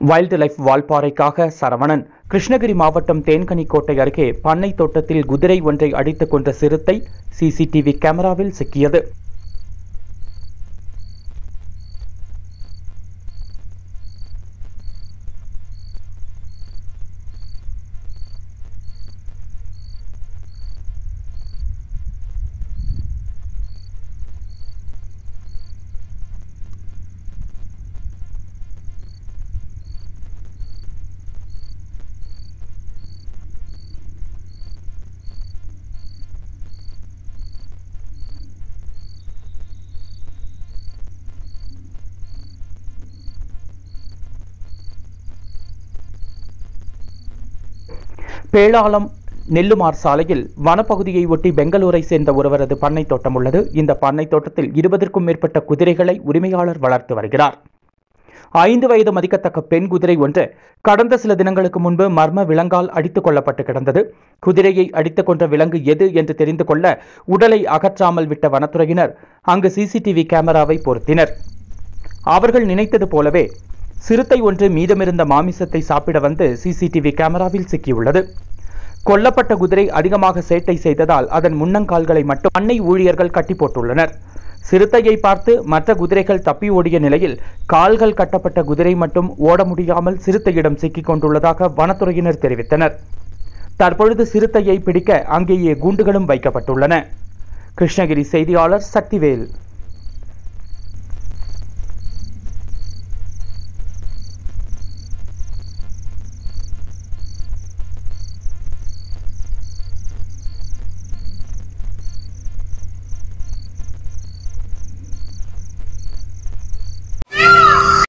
wild life வால்பாறைக்காக சரவணன் கிருஷ்ணகிரி மாவட்டம் தேன்கனிக்கோட்டை அருகே பண்ணை தோட்டத்தில் குதிரை ஒன்றை அடித்துக் கொன்ற சிறுத்தை சிசிடிவி கேமராவில் சிக்கியது பேளாளம் நெல்லுமார் சாலையில் வனப்பகுதியை ஒட்டி பெங்களூரை சேர்ந்த ஒருவரது பண்ணை தோட்டம் உள்ளது இந்த பண்ணை தோட்டத்தில் இருபதற்கும் மேற்பட்ட குதிரைகளை உரிமையாளர் வளர்த்து வருகிறார் ஐந்து வயது மதிக்கத்தக்க பெண் குதிரை ஒன்று கடந்த சில தினங்களுக்கு முன்பு மர்ம விலங்கால் அடித்துக் கொள்ளப்பட்டு கிடந்தது குதிரையை அடித்துக் கொன்ற விலங்கு எது என்று தெரிந்து கொள்ள உடலை அகற்றாமல் விட்ட வனத்துறையினர் அங்கு சிசிடிவி கேமராவை பொருத்தினர் அவர்கள் நினைத்தது போலவே சிறுத்தை ஒன்று மீதமிருந்த மாமிசத்தை சாப்பிட வந்து சிசிடிவி கேமராவில் சிக்கியுள்ளது கொல்லப்பட்ட குதிரை அதிகமாக சேட்டை செய்ததால் அதன் முன்னங்கால்களை மட்டும் அன்னை ஊழியர்கள் கட்டி போட்டுள்ளனர் சிறுத்தையை பார்த்து மற்ற குதிரைகள் தப்பி ஓடிய நிலையில் கால்கள் கட்டப்பட்ட குதிரை மட்டும் ஓட முடியாமல் சிறுத்தையிடம் சிக்கிக் கொண்டுள்ளதாக வனத்துறையினர் தெரிவித்தனர் தற்பொழுது சிறுத்தையை பிடிக்க அங்கேயே கூண்டுகளும் வைக்கப்பட்டுள்ளன கிருஷ்ணகிரி செய்தியாளர் சக்திவேல்